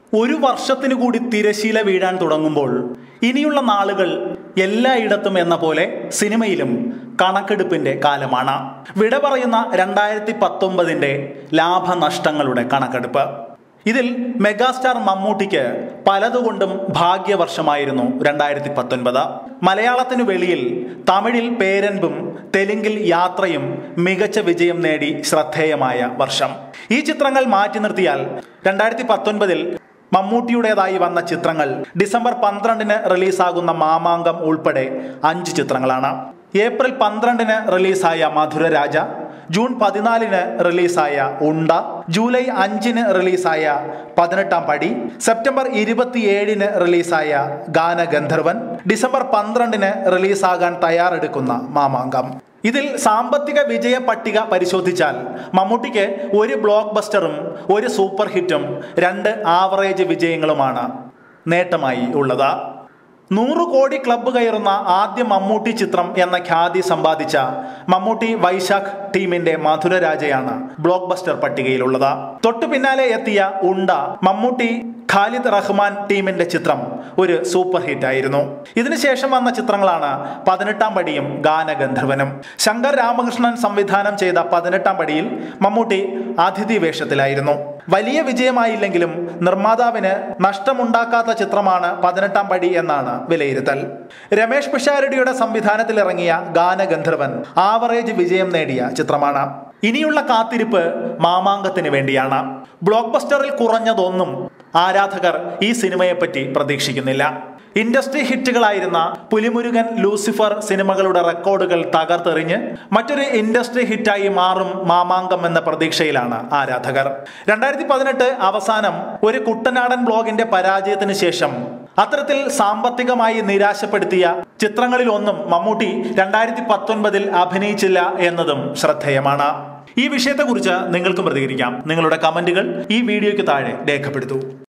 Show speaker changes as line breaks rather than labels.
ഒരു വർഷത്തിനു കൂടി തിരശീല വീഴാൻ തുടങ്ങുമ്പോൾ ഇനിയുള്ള നാളുകൾ എല്ലായിടത്തും എന്ന പോലെ സിനിമയിലും കണക്കെടുപ്പിന്റെ കാലമാണ് വിട പറയുന്ന രണ്ടായിരത്തി പത്തൊമ്പതിന്റെ ലാഭനഷ്ടങ്ങളുടെ കണക്കെടുപ്പ് ഇതിൽ മെഗാസ്റ്റാർ മമ്മൂട്ടിക്ക് പലതുകൊണ്ടും ഭാഗ്യവർഷമായിരുന്നു രണ്ടായിരത്തി പത്തൊൻപത് മലയാളത്തിനു വെളിയിൽ തമിഴിൽ പേരൻപും തെലുങ്കിൽ യാത്രയും മികച്ച വിജയം നേടി ശ്രദ്ധേയമായ വർഷം ഈ ചിത്രങ്ങൾ മാറ്റി നിർത്തിയാൽ രണ്ടായിരത്തി പത്തൊൻപതിൽ മമ്മൂട്ടിയുടേതായി വന്ന ചിത്രങ്ങൾ ഡിസംബർ പന്ത്രണ്ടിന് റിലീസാകുന്ന മാമാങ്കം ഉൾപ്പെടെ അഞ്ച് ചിത്രങ്ങളാണ് ഏപ്രിൽ പന്ത്രണ്ടിന് റിലീസായ മധുരരാജ ജൂൺ പതിനാലിന് റിലീസായ ഉണ്ട ജൂലൈ അഞ്ചിന് റിലീസായ പതിനെട്ടാം പടി സെപ്റ്റംബർ ഇരുപത്തിയേഴിന് റിലീസായ ഗാനഗന്ധർവൻ ഡിസംബർ പന്ത്രണ്ടിന് റിലീസാകാൻ തയ്യാറെടുക്കുന്ന മാമാങ്കം ഇതിൽ സാമ്പത്തിക വിജയ പട്ടിക പരിശോധിച്ചാൽ മമ്മൂട്ടിക്ക് ഒരു ബ്ലോക്ക് ബസ്റ്ററും ഒരു സൂപ്പർ ഹിറ്റും രണ്ട് ആവറേജ് വിജയങ്ങളുമാണ് നേട്ടമായി ഉള്ളത് നൂറ് കോടി ക്ലബ്ബ് കയറുന്ന ആദ്യ മമ്മൂട്ടി ചിത്രം എന്ന ഖ്യാതി സമ്പാദിച്ച മമ്മൂട്ടി വൈശാഖ് ടീമിന്റെ മധുരരാജയാണ് ബ്ലോക്ക് ബസ്റ്റർ പട്ടികയിലുള്ളത് തൊട്ടു പിന്നാലെ എത്തിയ ഉണ്ട മമ്മൂട്ടി ഖാലിദ് റഹ്മാൻ ടീമിന്റെ ചിത്രം ഒരു സൂപ്പർ ഹിറ്റ് ആയിരുന്നു ഇതിനുശേഷം വന്ന ചിത്രങ്ങളാണ് പതിനെട്ടാം പടിയും ഗാനഗന്ധർവനും ശങ്കർ രാമകൃഷ്ണൻ സംവിധാനം ചെയ്ത പതിനെട്ടാം പടിയിൽ മമ്മൂട്ടി അതിഥി വേഷത്തിലായിരുന്നു വലിയ വിജയമായില്ലെങ്കിലും നിർമ്മാതാവിന് നഷ്ടമുണ്ടാക്കാത്ത ചിത്രമാണ് പതിനെട്ടാം പടി എന്നാണ് വിലയിരുത്തൽ രമേഷ് പിഷാരടിയുടെ സംവിധാനത്തിൽ ഇറങ്ങിയ ഗാനഗന്ധർവൻ ആവറേജ് വിജയം നേടിയ ചിത്രമാണ് ഇനിയുള്ള കാത്തിരിപ്പ് മാമാങ്കത്തിന് വേണ്ടിയാണ് ബ്ലോക്ക് ബസ്റ്ററിൽ കുറഞ്ഞതൊന്നും ആരാധകർ ഈ സിനിമയെപ്പറ്റി പ്രതീക്ഷിക്കുന്നില്ല ഇൻഡസ്ട്രി ഹിറ്റുകളായിരുന്ന പുലിമുരുകൻ ലൂസിഫർ സിനിമകളുടെ റെക്കോർഡുകൾ തകർത്തെറിഞ്ഞ് മറ്റൊരു ഇൻഡസ്ട്രി ഹിറ്റായി മാറും മാമാങ്കം എന്ന പ്രതീക്ഷയിലാണ് ആരാധകർ രണ്ടായിരത്തി പതിനെട്ട് അവസാനം ഒരു കുട്ടനാടൻ ബ്ലോഗിന്റെ പരാജയത്തിന് ശേഷം അത്തരത്തിൽ സാമ്പത്തികമായി നിരാശപ്പെടുത്തിയ ചിത്രങ്ങളിലൊന്നും മമ്മൂട്ടി രണ്ടായിരത്തി പത്തൊൻപതിൽ അഭിനയിച്ചില്ല എന്നതും ശ്രദ്ധേയമാണ് ഈ വിഷയത്തെക്കുറിച്ച് നിങ്ങൾക്കും പ്രതികരിക്കാം നിങ്ങളുടെ കമന്റുകൾ ഈ വീഡിയോയ്ക്ക് താഴെ രേഖപ്പെടുത്തൂ